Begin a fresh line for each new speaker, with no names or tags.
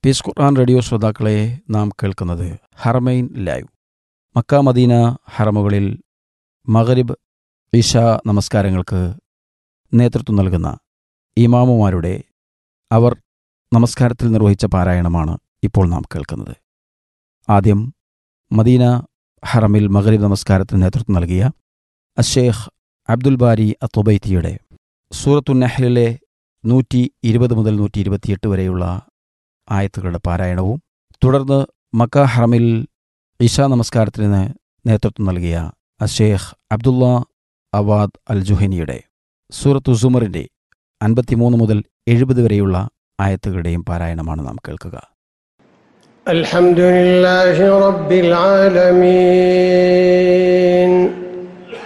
piece ഖുർആൻ radio ശ്രോതാക്കളെ നാം കേൾക്കുന്നത് ഹറമൈൻ ലൈവ് മക്ക മദീന ഹറമുകളിൽ മഗരിബ് ഇഷ നമസ്കാരങ്ങൾക്ക് നേതൃത്വം നൽകുന്ന ഇമാമുമാരുടെ അവർ നമസ്കാരത്തിൽ നിർവഹിച്ച പാരായണമാണ് ഇപ്പോൾ നാം കേൾക്കുന്നത് ആദ്യം മദീന ഹറമിൽ മഗരിബ് നമസ്കാരത്തിന് നേതൃത്വം നൽകിയ അഷേഖ് അബ്ദുൽ ബാരി അത്തുബൈത്തിയുടെ സൂറത്തു നെഹ്ലിലെ നൂറ്റി ഇരുപത് മുതൽ നൂറ്റി ഇരുപത്തിയെട്ട് വരെയുള്ള ആയത്തുകളുടെ പാരായണവും തുടർന്ന് മക്ക ഹറമിൽ ഇഷ നമസ്കാരത്തിന് നേതൃത്വം നൽകിയ അഷേഖ് അബ്ദുള്ള അവാദ് അൽ ജുഹനിയുടെ സൂറത്തു സുമറിൻ്റെ അൻപത്തിമൂന്ന് മുതൽ എഴുപത് വരെയുള്ള ആയത്തുകളുടെയും പാരായണമാണ് നാം കേൾക്കുക
الحمد لله رب العالمين